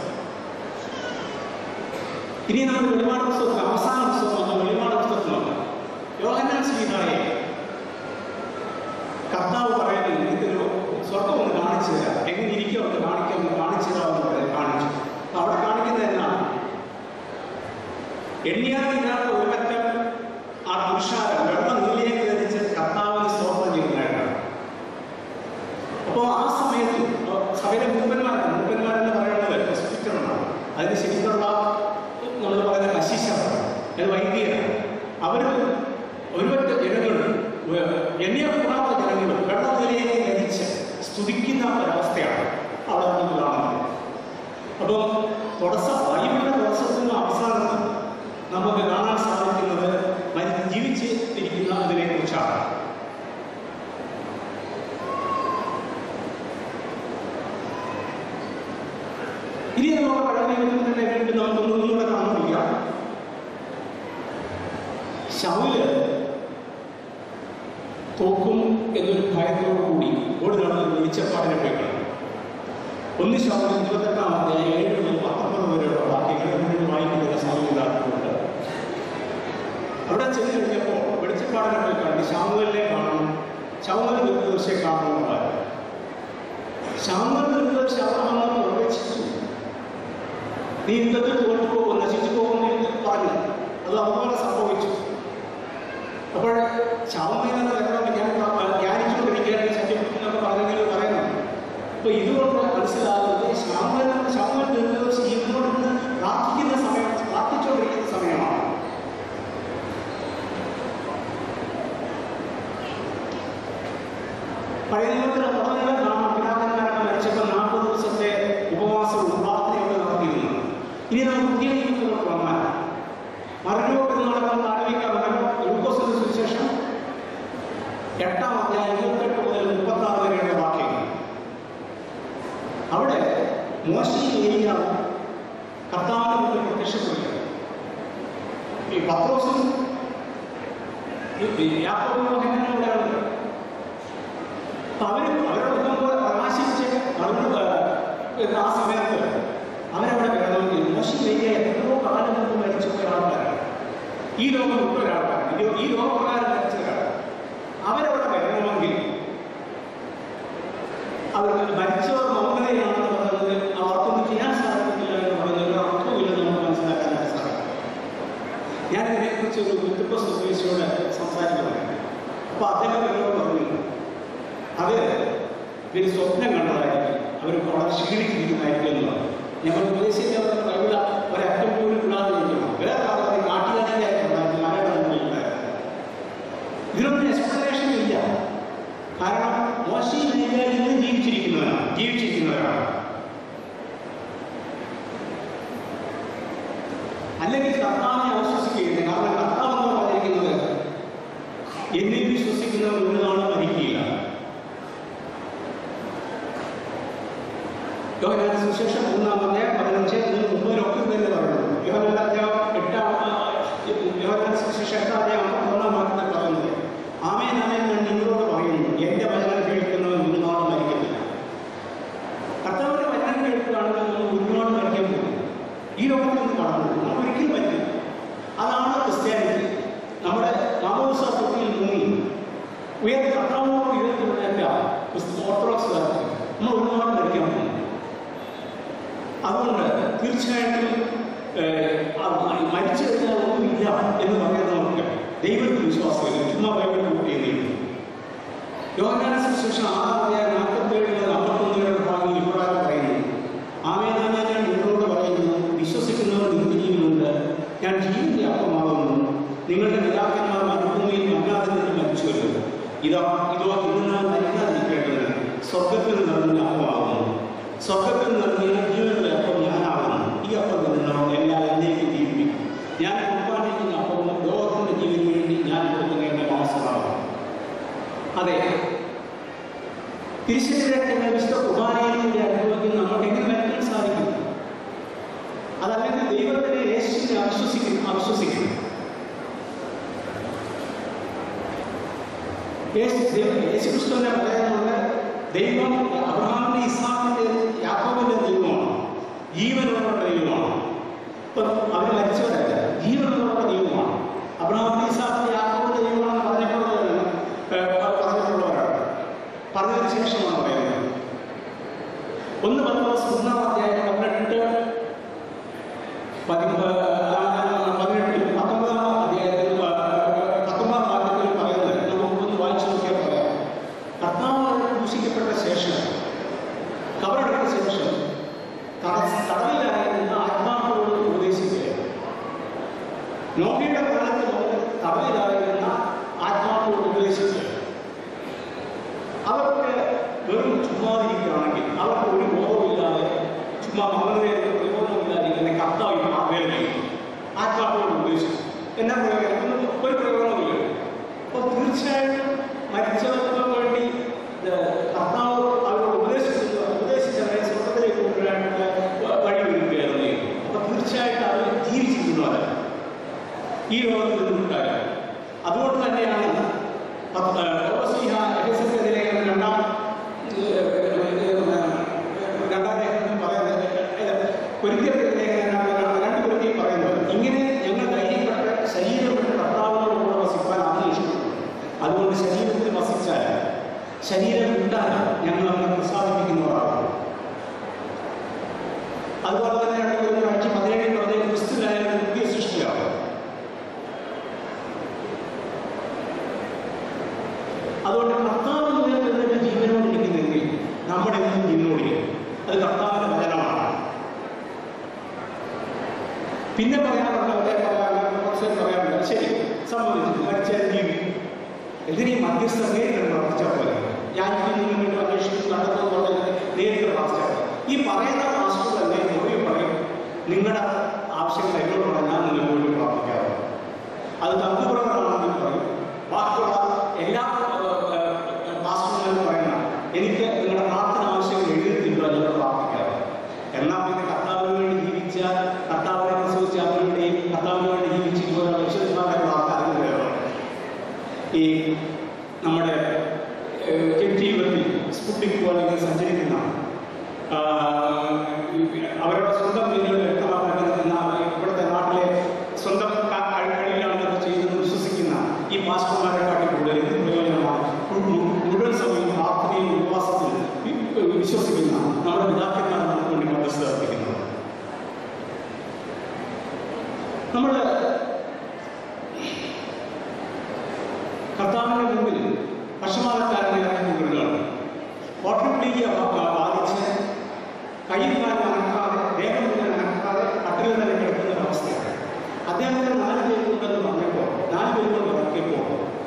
ഇനി നമ്മൾ വെളിപാട് പുസ്തകത്തിൽ അവസാന പുസ്തകം നോക്കാം വെളിപാട് പുസ്തകത്തിൽ നോക്കാം യോഹന്നാൻ ശ്രീഹായെ കർത്താവ് പറയുന്നത് ഇതിലോ സ്വർഗം ഒന്ന് കാണിച്ചു തരാം എങ്ങനെ ഇരിക്കും ഒന്ന് കാണിക്കാം ഒന്ന് കാണിച്ചു തരാമെന്ന് പറയും കാണിച്ചു അപ്പൊ അവിടെ കാണിക്കുന്നത് എന്താണ് എണ്ണിയാറില്ലാത്ത ഒരുപറ്റം ആ പുരുഷാരം വെള്ളം നീലിലേക്ക് ധരിച്ച് കർത്താവിന് സ്തോത്രം ചെയ്യുന്നതായിട്ടാണ് അപ്പോൾ ആ സമയത്ത് സഭയിലെ മൂപ്പന്മാരാണ് മൂപ്പന്മാരെന്ന് പറയുന്നത് ഹോസ്പിറ്റലാണ് അതിന് ശരിക്കുള്ള നമ്മൾ പറയുന്ന കശിശമാണ് പിടിയപ്പെടാത്ത ജനങ്ങൾ വെള്ളത്തിലേക്ക് ധരിച്ച് സ്തുതിക്കുന്ന ഒരവസ്ഥയാണ് അവിടെ നമുക്ക് കാണുന്നത് അപ്പോൾ തുടക്കം ബൈബിളിന്റെ തുടക്കത്തിന് അവസാനത്തിൽ നമുക്ക് കാണാൻ സാധിക്കുന്നത് മരി- ജീവിച്ച് ഇരിക്കുന്ന അതിനെ കുറിച്ചാണ് ഇനി നമുക്ക് പഴയ നിയമത്തിന്റെ വീണ്ടും നമുക്ക് ഒന്നുകൂടെ കാണുന്നില്ല ശൗല് തോക്കും എന്നൊരു ഭയത്തോടു കൂടി ഓടി നടന്ന് വെളിച്ചപ്പാടിനെ പോയി കണ്ടു ഒന്ന് ശതമാനം ഇരുപത്തെട്ടാം അധ്യായം ഏഴ് മുതൽ പത്തൊമ്പത് വരെയുള്ള വാക്യങ്ങൾ മുഴുവൻ വായിക്കുന്ന സമയത്താക്കുന്നുണ്ട് അവിടെ ചെന്ന് കഴിഞ്ഞപ്പോൾ വെളിച്ചപ്പാടിനെ പോയി കണ്ട് ശാമുവലിനെ കാണണം ശാമുവൽ ദീർഘദർശയെ കാണണമെന്നുണ്ടായിരുന്നു ശാമുവൽ ദീർഘദർശ അവിടെ വന്ന് പ്രവേശിച്ചു നീ യുദ്ധത്തിൽ തോറ്റു പോകും നശിച്ചു പോകും എന്ന് പറഞ്ഞു അത് അതുപോലെ സംഭവിച്ചു അപ്പോൾ ശാമീനെന്ന് പറയുന്നത് ഞാൻ ധ്യാനിച്ചുകൊണ്ടിരിക്കുകയാണെങ്കിൽ സത്യമെന്നൊക്കെ പറഞ്ഞെങ്കിൽ പറയുന്നു അപ്പൊ ഇതുകൊണ്ട് മനസ്സിലാകുന്നത് ശ്യാമൻ ശ്യാമൻ ദീർഘദർശി ജീവനോട് പ്രാർത്ഥിക്കുന്ന സമയം പ്രാർത്ഥിച്ചുകൊണ്ടിരിക്കുന്ന സമയമാണ് പഴയ നിയമത്തിൽ ഉടനീളം കാണാം പിതാക്കന്മാരൊക്കെ മരിച്ചപ്പോൾ നാൽപ്പത് ദിവസത്തെ ഉപവാസവും പ്രാർത്ഥനയൊക്കെ നടത്തിയിരുന്നു ഇനി നമുക്ക് പുതിയ നിയമത്തിലോട്ട് വന്നാൽ മരണോ പെരുന്നാളെ നമ്മൾ ആരംഭിക്കാറുണ്ടല്ലോ ലൂക്കോസിന്റെ സുവിശേഷം എട്ടാം അധ്യായം ഇരുപത്തെട്ട് മുതൽ മുപ്പത്തി ആറ് വരെയുള്ള വാക്യങ്ങൾ അവിടെ മോശി ഏരിയാവും കർത്താവിന് മുന്നിൽ പ്രത്യക്ഷപ്പെടുക ഈ പത്രോസും യാക്കോബും മകനും കൂടെ ഉണ്ട് അപ്പൊ അവര് അവരോടൊപ്പം പോലെ പ്രകാശിച്ച് അവരോട് ആ സമയത്ത് അവരവിടെ കിടന്നു മോശി ഏരിയ എത്രയോ കാലം മുമ്പ് മരിച്ചു പോയ ആൾക്കാരാണ് ഈ ലോകം വിട്ട ഒരാൾക്കാരാണ് ഇത് ഈ ലോകപ്രകാരം മരിച്ചവരാണ് അവരവിടെ വരണമെങ്കിൽ അവർക്ക് മരിച്ചവർ മൗനതയാണെന്ന് പറയുന്നത് അവർക്കൊന്നും ചെയ്യാൻ സാധിക്കുന്നില്ല എന്ന് പറയുന്നത് ഒരു അർത്ഥമില്ലെന്ന് നമുക്ക് മനസ്സിലാക്കാനായിട്ട് സാധിക്കും ഞാൻ ഇതിനെക്കുറിച്ച് ഒരു ബന്ധുപ്പ സ്വദേശിയോട് സംസാരിക്കുന്നത് അപ്പൊ അദ്ദേഹം എന്നോട് പറഞ്ഞു അത് ഇവർ സ്വപ്നം കണ്ടതായിരിക്കും അവർ വളരെ ക്ഷീണിച്ചിരിക്കുന്നതായിരിക്കും എന്ന് പറഞ്ഞു ഞങ്ങൾ ഉപദേശിച്ച ബൈബിള ഒരറ്റം പോലും ഇടാതെ ഇരിക്കണം വേറെ ആൾക്കാർ കാട്ടിയാനായിട്ടുണ്ടായിരുന്നു മലയാളങ്ങളിലുണ്ടായിരുന്നു ഇതിനൊന്നും എക്സ്പ്ലനേഷൻ ഇല്ല കാരണം മോശി മേഖലയിൽ നിന്ന് ജീവിച്ചിരിക്കുന്നവരാണ് ജീവിച്ചിരിക്കുന്നവരാണ് അല്ലെങ്കിൽ കർത്താവിനെ അവിശ്വസിക്കുകയില്ല കാരണം കർത്താവ് എന്ന് പറഞ്ഞിരിക്കുന്നത് എന്നിൽ വിശ്വസിക്കുന്നവർ ഒരു നാളും മരിക്കുകയില്ല യോഹനാന സുശേഷം മൂന്നാം അധ്യായം പതിനഞ്ച് ഇതിന് മുമ്പിലൊക്കെ തന്നെ പറയുന്നു യോഹനാന അധ്യായം എട്ടാം യോഹനാന സുശേഷം എട്ടാം അധ്യായം മൂന്നാം വാക്യത്തിൽ പറയുന്നത് ആമേൻ ആമേൻ ഞാൻ നിങ്ങളോട് പറയുന്നു എന്റെ വചനം കേൾക്കുന്നവൻ ഒരു നാളും മരിക്കത്തില്ല കർത്താവിന്റെ വചനം കേൾക്കുകയാണെങ്കിൽ നമ്മൾ ഒരുപാട് മരിക്കാൻ പോകും ഈ ലോകത്തിൽ നിന്ന് കടന്നു പോകും നമ്മൾ ഒരിക്കലും മരിക്കും അതാണ് ക്രിസ്ത്യാനിറ്റി നമ്മുടെ മാമോസ തൊട്ടിയിൽ മുങ്ങി ഉയർത്തി കർത്താവിനോട് ഉയർത്തിവിടേണ്ട ക്രിസ്തു ഓർത്തഡോക്സ് നമ്മൾ ഒരുപാട് മരിക്കാൻ പോകും അതുകൊണ്ട് തീർച്ചയായിട്ടും ഏഹ്, ആ മരിച്ചു കഴിഞ്ഞാൽ ഒന്നുമില്ല എന്ന് പറയുന്നത് നമുക്ക് ദൈവത്തിൽ വിശ്വാസമില്ല ചുമ്മാ ബൈബിൾ കൂട്ടി ചെയ്യുന്നു യോഹനാന ശുശ്രൂഷ ആറാം അധ്യായം നാൽപ്പത്തേഴ് മുതൽ അമ്പത്തൊന്ന് വരെ ഭാഗം ഇപ്രകാരം പറയുന്നു ആമേനാമേ ഞാൻ നിങ്ങളോട് പറയുന്നു വിശ്വസിക്കുന്നവർ നിത്യജീവനുണ്ട് ഞാൻ ജീവന്റെ അപ്പമാകുന്നു നിങ്ങളുടെ പിതാക്കന്മാർ മരുഭൂമിയിൽ മന്നാതെ നിന്ന് മരിച്ചുവല്ലോ ഇതാ ഇതോ ഇന്ന് നാം മരിക്കാതിരിക്കേണ്ടത് സ്വർഗത്തിൽ നിറഞ്ഞ അപ്പമാകുന്നു സ്വർഗത്തിൽ നിറഞ്ഞ ജീവനുള്ള അപ്പം ഞാനാകുന്നു ഈ അപ്പം നിന്നോ എല്ലാം എന്നേക്കും ജീവിപ്പിക്കും ഞാൻ ഉത്പാദിക്കുന്ന അപ്പവും ലോകത്തിന്റെ ജീവന് വേണ്ടി ഞാൻ കൊടുക്കുന്ന എന്റെ മാസമാകും അതെ തിരിച്ചറിയാൻ വിശുദ്ധ കുമാരയിലൂടെ അനുഭവിക്കുന്ന നമുക്ക് എങ്ങനെ മരിക്കാൻ സാധിക്കും അതല്ലെങ്കിൽ ദൈവത്തിനെ യേശുവിനെ അവിശ്വസിക്കും അവിശ്വസിക്കും യേശു ദൈവം- യേശുക്രിസ്തുവിനെ പറയുന്നത് ദൈവം അബ്രഹാമിന്റെ ഇസ്ലാമിന്റെ യാക്കോബിന്റെ ദൈവമാണ് ജീവനുള്ള ദൈവമാണ് ഇപ്പം അവർ മരിച്ചവരല്ല ജീവനുള്ള ദൈവമാണ് അബ്രഹാമിന്റെ ഇസ്ലാമിന്റെ യാക്കോബിന്റെ ദൈവമാണെന്ന് പറഞ്ഞിട്ടുള്ളവരാണ് ഏഹ്, പറഞ്ഞിട്ടുള്ളവരാണ് പറഞ്ഞതിന് ശേഷമാണ് പറയുന്നത് ഒന്ന് പത്രോസ് മൂന്നാം അധ്യായം പതിനെട്ട് പതിമൂന്ന് പതിനെട്ടിൽ പത്തൊമ്പതാം അധ്യായത്തിൽ പ- പത്തൊമ്പതാം വാക്യത്തിൽ പറയുന്നത് നമുക്ക് ഒന്ന് വായിച്ചു നോക്കിയാൽ പറയാം കർത്താവ് ക്രൂശിക്കപ്പെട്ട ശേഷം കബറടക്കിയ ശേഷം തട- തടവിലായിരുന്ന ആത്മാക്കളോട് ഉപദേശിക്കുകയാണ് നോക്കിയുടെ കാലത്ത് മുതൽ തടവിലായിരുന്ന ആത്മാക്കളോട് ഉപദേശിക്കുകയാണ് ചുമ്മാ വളരെ പ്രയോജനമില്ലാതിരിക്കുന്ന കർത്താവ് വേല ചെയ്യും ആത്മാക്കളോട് ഉപദേശിച്ചു എന്നാ പ്രയോജനം ഒന്നും ഒരു പ്രയോജനമില്ല അപ്പോൾ തീർച്ചയായിട്ടും മരിച്ചവർക്ക് വേണ്ടി ഇത് കർത്താവ് അവരോട് ഉപദേശിച്ചത് ഉപദേശിച്ചവരെ സ്വർഗത്തിലേക്ക് കൊണ്ടുവരാനുള്ള വ- വഴി ഒരുക്കുകയായിരുന്നു ചെയ്യുന്നത്. അപ്പോൾ തീർച്ചയായിട്ടും അവർ ജീവിച്ചിരിക്കുന്നവരാണ് ഈ ലോകത്തിൽ നിന്നുണ്ടായത് അതുകൊണ്ട് തന്നെയാണ് പത്ത് പൗലോസ്ലീഹ എഫെസസ്യരുടെ ലേഖനം രണ്ടാം ഏഹ്, ഏഹ്, രണ്ടാം ലേഖനത്തിൽ പറയുന്നത് ഏഹ്, കൊരിന്ത്യരുടെ ലേഖനം രണ്ട് രണ്ട് കൊരിന്ത്യയിൽ പറയുന്നത് ഇങ്ങനെ ഞങ്ങൾ ധൈര്യപ്പെട്ട് ശരീരം വിട്ട് കർത്താവിനോട് കൂടെ വസിക്കാൻ ആഗ്രഹിച്ചിട്ടുണ്ട് അതുകൊണ്ട് ശരീരത്തിൽ വസിച്ചാൽ ശരീരം വിട്ടാൽ ഞങ്ങൾ അവനെ പ്രസാദിപ്പിക്കുന്നവരാണ് അതുപോലെ തന്നെ രണ്ട് കൊരിന്ത്യർ അഞ്ച് പതിനേഴിൽ പറഞ്ഞ ക്രിസ്തുവിലായാലും പുതിയ സൃഷ്ടിയാണ് അതുകൊണ്ട് കർത്താവ് നിന്നിട്ട് ജീവനോടിരിക്കുന്നെങ്കിൽ നമ്മുടെ ഇന്നും ജീവനോടിരിക്കും അത് കർത്താവിന്റെ വചനമാണ് പിന്നെ പറയാനുള്ളത് അവിടെ പറയാൻ കുറച്ച് പറയാനുള്ളത് ശരി സംഭവിച്ചു മരിച്ചാൽ ജീവിക്കും എന്തിനീ മധ്യസ്ഥ നേരിട്ട് പ്രാർത്ഥിച്ചാൽ പോലെ ഞാൻ ഇതിന് വേണ്ടി അന്വേഷിച്ച് നടത്തുന്നുള്ളത് നേരിട്ട് പ്രാർത്ഥിച്ചാൽ പോലെ. ഈ പറയുന്ന മാസ്റ്റർ തന്നെ മുറിവ് പറയും നിങ്ങളുടെ ആവശ്യങ്ങൾ എന്നോട് പറഞ്ഞാൽ നിങ്ങൾക്ക് വേണ്ടി പ്രാർത്ഥിക്കാറുണ്ട് അത് തമ്പുറകളാണെന്ന് പറയും ബാക്കിയുള്ള എല്ലാ മാസ്റ്റർമാരും പറയുന്ന എനിക്ക് നിങ്ങളുടെ പ്രാർത്ഥന ആവശ്യങ്ങൾ എഴുതിയിട്ടില്ല നിങ്ങൾ പ്രാർത്ഥിക്കാറ് എന്നാൽ പിന്നെ കർത്താവിന് വേണ്ടി ജീവിച്ച കർത്താവിനെ പ്രസവിച്ച അവരുടെയും കർത്താവിന് വേണ്ടി ജീവിച്ചിരിക്കുന്ന വിശുദ്ധന്മാരുടെ പ്രാർത്ഥന വേണം ഈ നമ്മുടെ ഏഹ്, ജീവിതത്തിൽ സ്പുട്ടിക് പോലെ ഇങ്ങനെ സഞ്ചരിക്കുന്ന ആ, അവരുടെ സ്വന്തം പിന്നുകൾ വ്യക്തമാക്കുന്ന ഇവിടുത്തെ നാട്ടിലെ സ്വന്തം ക- കഴി- കഴിവിലാണെന്ന് ചെയ്യുന്നത് വിശ്വസിക്കുന്ന ഈ പാസ്റ്റർമാരെ കാട്ടി കൂടുതൽ എന്ത് പ്രയോജനമാണ് മു- മു- മുഴുവൻ സമയം പ്രാർത്ഥനയും ഉപവാസത്തിൽ വി- വിശ്വസിക്കുന്ന നമ്മുടെ പിതാക്കന്മാർ നമുക്ക് വേണ്ടി മധ്യസ്ഥ അർപ്പിക്കുന്നത് നമ്മൾ കർത്താവിന്റെ മുമ്പിൽ പക്ഷപാതക്കാരനെ ഇറക്കി കൊണ്ടുവരികയാണ് ഓട്ടോപ്ലീയ ബാധിച്ച് കയ്യിൽ കാലം അനക്കാതെ ദേഹം മുഴുവൻ അനക്കാതെ കട്ടിലിൽ തന്നെ കിടക്കുന്ന ഒരു അവസ്ഥയാണ് അദ്ദേഹത്തിന് നാല് പേരുണ്ടെന്ന് പറഞ്ഞപ്പോൾ നാല് പേരുകൊണ്ട് ഇറക്കിയപ്പോൾ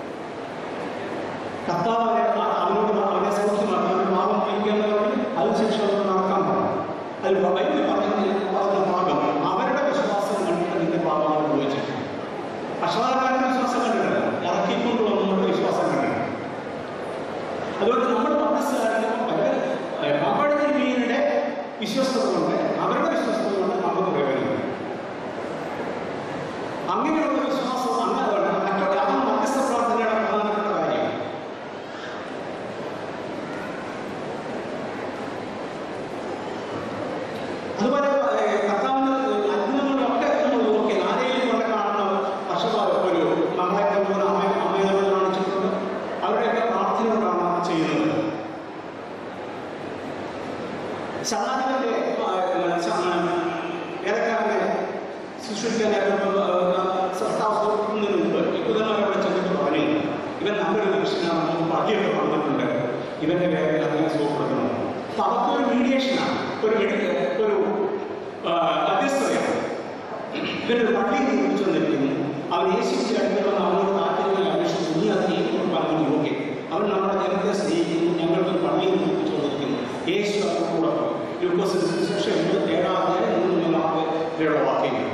കർത്താവ് അവരെ ആ- അവനോട് അവനെ സൗഖ്യമാക്കി അവന്റെ പാപം കഴിക്കാന്ന് പറഞ്ഞു അതിനുശേഷം അവർ നടക്കാൻ പറഞ്ഞു അതിൽ ബൈബിൾ പറഞ്ഞ പറഞ്ഞ ഭാഗം അവരുടെ വിശ്വാസം കണ്ടിട്ട് നിന്റെ പാപങ്ങൾ ഉപയോഗിച്ചിട്ടുണ്ട് പക്ഷപാതക്കാരുടെ വിശ്വാസം കണ്ടിട്ടില്ല ഇറക്കിക്കൊണ്ട് വന്നവരുടെ വിശ്വാസം കണ്ടിട്ടില്ല അതുകൊണ്ട് നമ്മൾ മനസ്സിലാക്കുമ്പോൾ പമ്പഴത്തെ മീനുടെ വിശ്വസ്തത കൊണ്ട് അവരുടെ വിശ്വസ്തത കൊണ്ട് നമുക്ക് പ്രയോജനം അങ്ങനെയുള്ള വിശ്വാസം അങ്ങനെ മറ്റൊരു അത് മധ്യസ്ഥ പ്രാർത്ഥനയുടെ പ്രധാനപ്പെട്ട കാര്യം അതുപോലെ ഏഹ്, കർത്താവിന് അത്ഭുതങ്ങളൊക്കെ നമ്മൾ നോക്കി ആരെയും കൊണ്ട് കാണുന്ന പക്ഷപാത ഒരു മകളെ പോലെ അമ്മ അമ്മയെ നമ്മൾ കാണിച്ചിട്ടുണ്ട് അവരുടെയൊക്കെ പ്രാർത്ഥനകളാണ് ചെയ്യുന്നത് ശതാധിപന്റെ ഏലക്കാരനെ ശുശ്രൂഷിക്കാൻ സർത്താവുന്നതിന് മുമ്പ് യഹൂദന്മാരെ അവിടെ ചെന്നിട്ട് പറഞ്ഞു ഇവൻ നല്ലൊരു മനുഷ്യനാണ് നമുക്ക് പള്ളിയൊക്കെ വന്നിട്ടുണ്ട് ഇവന്റെ പേരെ അതിനെ സുഖപ്പെടുത്തണം അപ്പൊ അതൊക്കെ ഒരു മീഡിയേഷനാണ് ഒരു മെഡി- ഒരു ആ, മധ്യസ്ഥതയാണ് ഇവരൊരു പള്ളിയിൽ നിർമ്മിച്ചു വന്നിരിക്കുന്നു അവൻ യേശുവിന്റെ അടുത്ത് വന്ന് അവനോട് താല്പര്യങ്ങൾ അന്വേഷിച്ചു നീ അത് ഏറ്റവും പറഞ്ഞു ഓക്കെ അവൻ നമ്മുടെ ജനത്തെ സ്നേഹിക്കുന്നു ഞങ്ങൾക്ക് പള്ളിയിൽ നിർമ്മിച്ചു വന്നിരിക്കുന്നു യേശു അവരുടെ കൂടെ പോയി ലൂക്കോസിന്റെ സുവിശേഷം എഴുപത്തി ഏഴാമത്തെ മൂന്ന് മൂന്നാമത്തെ ഇവരുടെ വാക്യങ്ങൾ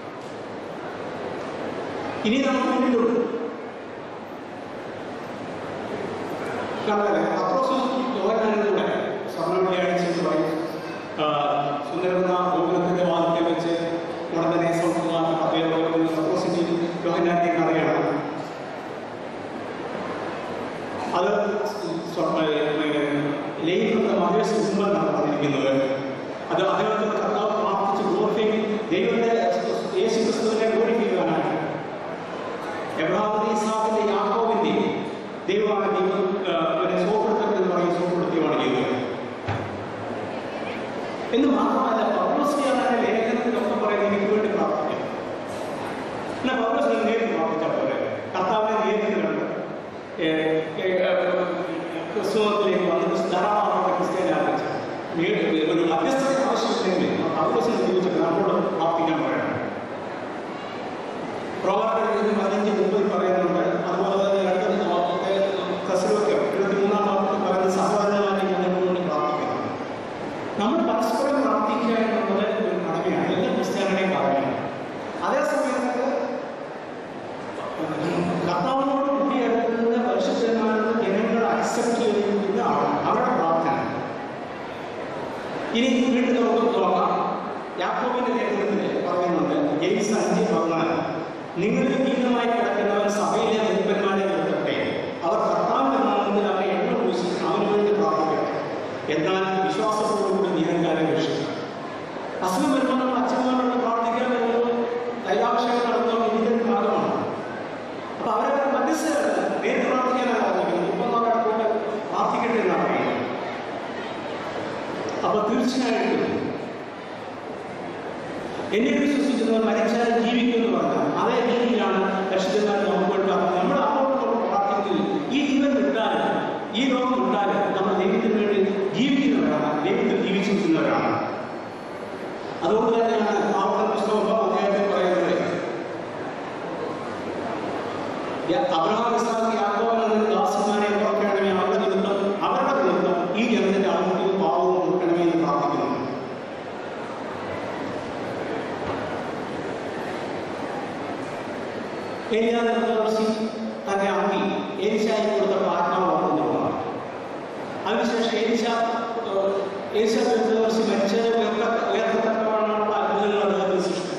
ഇനി നമുക്ക് മുന്നിലുണ്ട് കണ്ടല്ലേ പത്രോസും യോഹന്നാനും കൂടെ സ്വർണ്ണമണി അടിച്ചെന്ന് പറയും ആ, സുന്ദരന്ന ഗോകുലത്തിന്റെ വാദത്തെ വെച്ച് ഉടനെ സൗഖ്യമാക്കി പത്തേ പത്രോസിന്റെയും യോഹന്നാന്റെയും കഥയാണ് അത് ലയിക്കുന്ന മഹേഷ് മുമ്പ് എന്നാണ് പറഞ്ഞിരിക്കുന്നത് അത് അദ്ദേഹത്തിന്റെ കർത്താവ് പ്രാർത്ഥിച്ച് ഗ്ലോറിഫൈ ദൈവത്തെ യേശു ക്രിസ്തുവിനെ ഗ്ലോറിഫൈ ചെയ്യാനാണ് എബ്രാഹിം ഇസാഖിന്റെ യാക്കോബിന്റെ ദൈവമാണ് ദൈവം ആ, അവനെ സുഖപ്പെടുത്തപ്പെടുന്ന പറയും സുഖപ്പെടുത്തുകയാണ് ചെയ്തത് എന്ന് മാത്രമല്ല പൗലോസ്ലിയായ ലേഖനത്തിലൊക്കെ പറയുന്നത് എനിക്ക് വേണ്ടി പ്രാർത്ഥിക്കാം എന്നാൽ പൗലോസ് നേരിട്ട് പ്രാർത്ഥിച്ചാൽ പോലെ കർത്താവിനെ നേരിട്ട് കണ്ട് ക്രിസ്തുവത്തിലേക്ക് വന്നിട്ട് ധാരാളമായിട്ട് ക്രിസ്ത്യാനി ആരംഭിച്ചു ഒരു മധ്യസ്ഥത ആവശ്യമില്ലെങ്കിൽ പൗലോസിനെ ജീവിച്ചിട്ട് നമ്മളോട് പ്രാർത്ഥിക്കാൻ പറയണം പ്രവർത്തനം പതിനഞ്ച് മുമ്പിൽ പറയുന്നുണ്ട് അതുപോലെ തന്നെ രണ്ട് കസരൊക്കെ ഇരുപത്തിമൂന്നാം വാക്യത്തിൽ പറയുന്ന സഹോദരനായി ഞങ്ങൾക്ക് വേണ്ടി പ്രാർത്ഥിക്കണം നമ്മൾ പരസ്പരം പ്രാർത്ഥിക്കുക എന്ന് ഇനി വീണ്ടും നമുക്ക് നോക്കാം യാക്കോബിന്റെ ലേഖനത്തിൽ പറയുന്നുണ്ട് ജെയിംസ് അഞ്ച് പതിനാല് നിങ്ങളിൽ ദീനമായി കിടക്കുന്നവർ സഭയിലെ മൂപ്പന്മാരെ നിർത്തട്ടെ അവർ കർത്താവിന്റെ നാമത്തിൽ അവരെ എണ്ണ പൂശി അവന് വേണ്ടി പ്രാർത്ഥിക്കട്ടെ എന്നാൽ വിശ്വാസത്തോടുകൂടി നീരങ്കാരെ രക്ഷിക്കണം അസുഖം വരുമ്പോൾ നമ്മൾ അച്ഛന്മാരോട് പ്രാർത്ഥിക്കാൻ വരുന്നത് ദൈവാഭിഷേകം നടത്തുന്ന ഇതിന്റെ ഭാഗമാണ് അപ്പൊ അവരെ മനസ്സിലാക്കുക നേരിട്ട് പ്രാർത്ഥിക്കാനാണ് ആഗ്രഹിക്കുന്നത് ഇപ്പം അവരെ കൊണ്ട് പ്രാർത്ഥിക്കട്ടെ എന്നാണ് പറയുന്നത് അപ്പൊ തീർച്ചയായിട്ടും എന്നെ വിശ്വസിക്കുന്നവർ മരിച്ചാൽ ജീവിക്കും എന്ന് പറഞ്ഞാൽ അതേ രീതിയിലാണ് പരിശുദ്ധന്മാർ നമുക്ക് വേണ്ടി പറഞ്ഞത്. നമ്മൾ അങ്ങോട്ട് നമ്മൾ പ്രാർത്ഥിക്കുന്നത് ഈ ജീവൻ വിട്ടാലും ഈ ലോകം വിട്ടാലും നമ്മൾ ദൈവത്തിന് വേണ്ടി ജീവിക്കുന്നവരാണ് ദൈവത്തിൽ ജീവിച്ചിരിക്കുന്നവരാണ് അതുകൊണ്ട് തന്നെയാണ് ആവർത്തന പുസ്തകം അദ്ദേഹത്തെ പറയുന്നത് യ- അബ്രഹാം ഇസ്ഹാഖ് യാക്കോബ് എന്ന ദാസന്മാരെ ഓർക്കണമേ അവരുടെ നിമിത്തം അവരുടെ നിമിത്തം ഈ ജനത്തിന്റെ ആത്മീയ പാവവും നോക്കണമേ എന്ന് പ്രാർത്ഥിക്കുന്നു ഏലിയാദർശി തന്റെ അമ്മി ഏലിശായി കൊടുത്ത ആത്മാവ് ഓർക്കുന്നുള്ളതാണ് അതിനുശേഷം ഏലിശ ഏലിശ ദർശി മരിച്ചത് ഉയർത്ത ഉയർത്തത്തക്കവണ്ണമുള്ള അത്ഭുതങ്ങൾ അദ്ദേഹത്തിന് സൃഷ്ടിച്ചു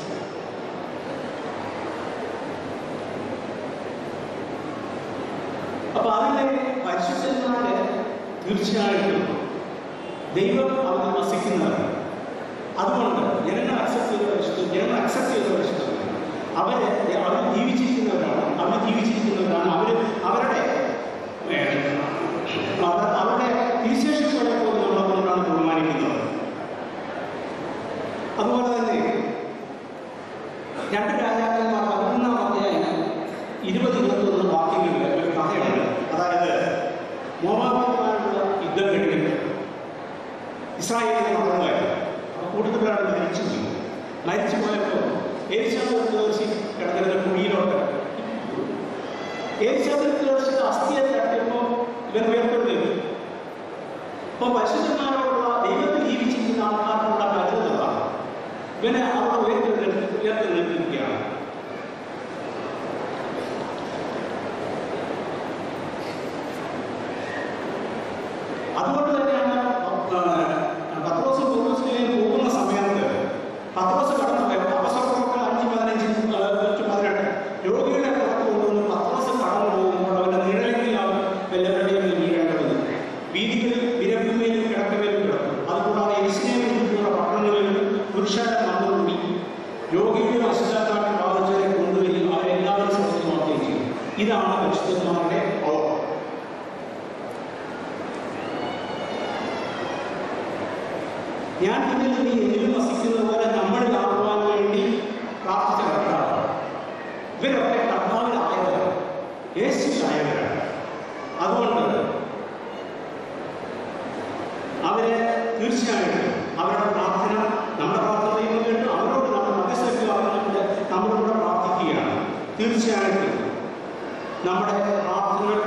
അപ്പൊ അതിലെ പരിശുദ്ധന്മാര് തീർച്ചയായിട്ടും ദൈവം അവർ വസിക്കുന്നവർ അതുകൊണ്ട് ജനങ്ങൾ അക്സെപ്റ്റ് ചെയ്ത പരിശുദ്ധം ജനങ്ങൾ അക്സെപ്റ്റ് ചെയ്ത പരിശുദ്ധം അവര് അവർ ജീവിച്ചിരിക്കുന്നവരാണ് അവർ ജീവിച്ചിരിക്കുന്നവരാണ് അവർ അവരുടെ ഏഹ്, അവർ- അവരുടെ വിശേഷങ്ങളെ പോലും നമ്മളെ കൊണ്ടാണ് ബഹുമാനിക്കുന്നത് അതുപോലെ തന്നെ രണ്ട് രാജാക്കന്മാർ പതിനൊന്നാം അധ്യായം ഇരുപത് ഇരുപത്തൊന്ന് വാക്യങ്ങളിൽ ഒരു കഥയുണ്ട് അതായത് മോമാബിമാരുള്ള യുദ്ധം കഴിഞ്ഞിട്ട് ഇസ്രായേലിനെ മറന്നുമായിരുന്നു അപ്പോൾ കൂട്ടത്തിലാണ് മരിച്ചു പോയി മരിച്ചു പോയപ്പോൾ ഏലിശാബ് ദോശി കിടക്കുന്ന കുഴിയിലോട്ട് ഏലിശാബ് ദോശിയുടെ അസ്ഥിയെ തട്ടിയപ്പോൾ ഇവൻ ഉയർത്തുന്നത് അപ്പോൾ പരിശുദ്ധന്മാരോടുള്ള ദൈവത്തിൽ ജീവിച്ചിരിക്കുന്ന ആൾക്കാർക്കുള്ള കരുതലാണ് ഇവനെ അവിടെ ഉയർത്തി നിർത്തി ഉയർത്തി നിർത്തിയിരിക്കുകയാണ് അതുകൊണ്ട് തന്നെയാണ് പത്രോസ് പൗലോസിലേക്ക് പോകുന്ന സമയത്ത് പത്രോസ് കടന്നു പോയ അവസരപ്രവർത്തനം അഞ്ച് പതിനഞ്ച് അഞ്ച് പതിനെട്ട് രോഗികളെ പുറത്തു കൊണ്ടുവന്ന് പത്രോസ് കടന്നു പോകുമ്പോൾ അവന്റെ നിഴലിലാണ് എല്ലാവരുടെയും വീഴേണ്ടത് വീതികളിൽ വിരമ്പുമേലും കിടക്കമേലും കിടക്കും അതുകൂടാതെ എരിശിനേമിൽ ചുറ്റുമുള്ള പട്ടണങ്ങളിലും പുരുഷന്റെ മണ്ണുകൂടി രോഗികളെ അശുദ്ധാക്കാട്ട് ബാധിച്ചവരെ കൊണ്ടുവരികയും അവരെല്ലാവരും സ്വസ്ഥമാക്കുകയും ചെയ്യും ഇതാണ് പരിശുദ്ധന്മാരുടെ ഓർമ്മ ഞാൻ ഇതിൽ നീ എന്നിലും വസിക്കുന്ന പോലെ നമ്മളിലാകുവാൻ വേണ്ടി പ്രാർത്ഥിച്ച കർത്താവ് ഇവരൊക്കെ കർത്താവിലായവരാണ് യേശുവിലായവരാണ് അതുകൊണ്ട് അവരെ തീർച്ചയായിട്ടും അവരുടെ പ്രാർത്ഥന നമ്മുടെ പ്രാർത്ഥന ദൈവം കേട്ടു അവരോട് നമ്മൾ മധ്യസ്ഥമാകുന്നുണ്ട് നമ്മളോട് പ്രാർത്ഥിക്കുകയാണ് തീർച്ചയായിട്ടും നമ്മുടെ പ്രാർത്ഥനകൾ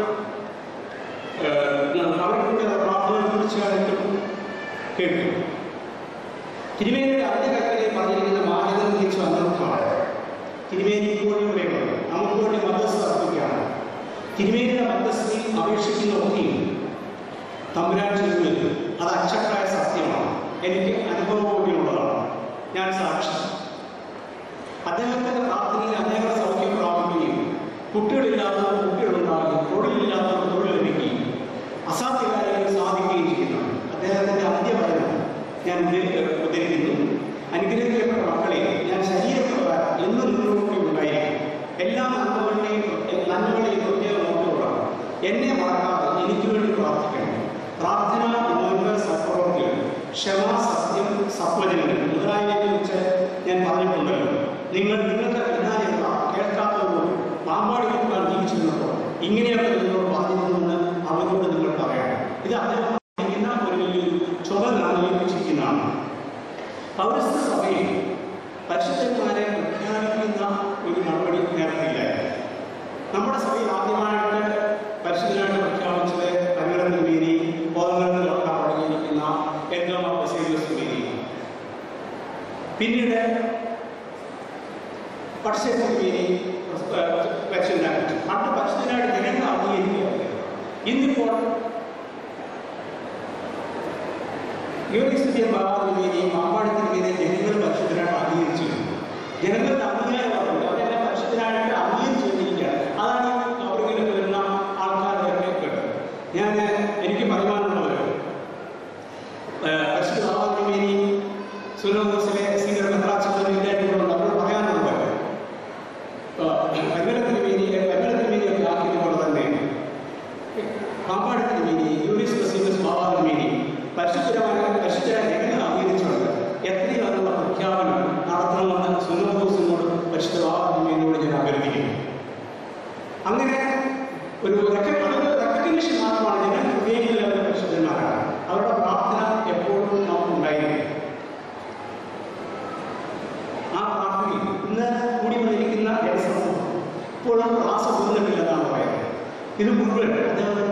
ഏഹ്, അവരുടെ പ്രാർത്ഥന തീർച്ചയായിട്ടും കേട്ടു തിരുമേനിയുടെ അന്ത്യകൽപ്പനയിൽ പറഞ്ഞിരിക്കുന്ന മാന്യത തിരിച്ചു അനർത്ഥമാണ് തിരുമേനി ഇപ്പോഴും വേണം നമുക്ക് വേണ്ടി മധ്യസ്ഥ അർപ്പിക്കുകയാണ് തിരുമേനിയുടെ മധ്യസ്ഥയിൽ അപേക്ഷിക്കുന്നതൊക്കെയും തമ്പുരാൻ ചെയ്തു വരും അത് അച്ചട്ടായ സത്യമാണ് എനിക്ക് അനുഭവം കൂടിയുള്ളതാണ് ഞാൻ സാക്ഷി അദ്ദേഹത്തിന്റെ പ്രാർത്ഥനയിൽ അനേക സൗഖ്യം പ്രാപിക്കുകയും കുട്ടികളില്ലാത്തവർ കുട്ടികളുണ്ടാകുകയും തൊഴിലില്ലാത്തവർ തൊഴിൽ ലഭിക്കുകയും അസാധ്യ കാര്യങ്ങൾ സാധിക്കുകയും ചെയ്യുന്നു അദ്ദേഹത്തിന്റെ അന്ത്യവചനം ഞാൻ ഉദ്ധരി- ഉദ്ധരിക്കുന്നു അനുഗ്രഹിക്കപ്പെട്ട മക്കളെ ഞാൻ ശരീരപ്രകാരം എന്നും നിങ്ങളോട് ഉണ്ടായിരിക്കും എല്ലാ നന്മകളുടെയും നന്മകളെയും പ്രത്യേകം നോക്കിക്കൊള്ളാം എന്നെ മറക്കാതെ എനിക്ക് വേണ്ടി പ്രാർത്ഥിക്കണം പ്രാർത്ഥന നോമ്പ് സപ്രവർത്തികൾ ക്ഷമ സത്യം സത്വജനങ്ങൾ മുതലായവയെ കുറിച്ച് ഞാൻ പറഞ്ഞിട്ടുണ്ടല്ലോ നിങ്ങൾ നിങ്ങൾക്ക് പിന്നാലെയുള്ള കേൾക്കാത്തവരോട് പാമ്പാടി കൊടുക്കാൻ ജീവിച്ചിരുന്നപ്പോൾ ഇങ്ങനെയൊക്കെ നിങ്ങളോട് പറഞ്ഞിരുന്നെന്ന് അവരോട് നിങ്ങൾ പറയണം ഇത് അദ്ദേഹം പറഞ്ഞിരിക്കുന്ന ഒരു വലിയൊരു ചുമതല ഏൽപ്പിച്ചിരിക്കുന്നതാണ് പൗരസ്ത്യ സഭയിൽ പരിശുദ്ധന്മാരെ പ്രഖ്യാപിക്കുന്ന ഒരു നടപടി നേരത്തില്ല നമ്മുടെ സഭയിൽ ആദ്യമായിട്ട് പരിശുദ്ധനായിട്ട് പ്രഖ്യാപിച്ചത് പരിഗണന വേദി ബോധങ്ങളിൽ നടക്കാൻ തുടങ്ങിയിരിക്കുന്ന എൻഗമ ബസേലിയസ് വേദി പിന്നീട് പക്ഷേപ വേദി പരിശുദ്ധനായിട്ട് പണ്ട് പരിശുദ്ധനായിട്ട് ജനങ്ങൾ അംഗീകരിക്കുകയായിരുന്നു ഇന്നിപ്പോൾ യോനിസ്ഥിതിയെ ബാബാതിരുമേനിയും മാമ്പാടത്തിനുമേനെ ജനങ്ങൾ പരിശുദ്ധനായിട്ട് അംഗീകരിച്ചു ജനങ്ങൾക്ക് അംഗീകാരമാകും അവരെല്ലാം പരിശുദ്ധനായിട്ട് അംഗീകരിച്ചു കൊണ്ടിരിക്കുകയാണ് അതാണ് ഈ കവറിങ്ങിലൊക്കെ വരുന്ന ആൾക്കാരൊക്കെ കേട്ടത് ഞാൻ എനിക്ക് പറയുവാനുള്ളത് പരിശുദ്ധ ബാബാതിരുമേനി സുലോസിലെ സീനിയർ മെത്രാച്ചുണ്ട് അവരോട് പറയാനുള്ളത് പരിമലത്തിന് വേദി പരിമലത്തിന് വേദിയൊക്കെ ആക്കിയതുപോലെ തന്നെ പാമ്പാടത്തിന് വേദി യൂണിസ് ബസീമസ് ബാബാവിന് വേദി പരിശുദ്ധരമായ പരിശുദ്ധരായ ജനങ്ങൾ അംഗീകരിച്ചുകൊണ്ട് എത്രയും അതിനുള്ള പ്രഖ്യാപനം നടത്തണമെന്ന് സുനോദോസിനോട് പരിശുദ്ധ ബാബാവിന് വേദിയോട് ഞാൻ അഭ്യർത്ഥിക്കുന്നു അങ്ങനെ ഒരു റെക്കഗ്നിഷൻ മാത്രമാണ് ജനങ്ങൾ ഹൃദയങ്ങളിലെ പരിശുദ്ധന്മാരാണ് അവരുടെ പ്രാർത്ഥന എപ്പോഴും നമുക്ക് ഉണ്ടായിരിക്കും ആ പ്രാർത്ഥനയിൽ ഇന്ന് കൂടി വന്നിരിക്കുന്ന ജനസമൂഹം ഇപ്പോഴും ക്ലാസ് പോകുന്നിട്ടില്ലെന്നാണ് പറയുന്നത് ഇത് മുഴുവൻ അദ്ദേഹം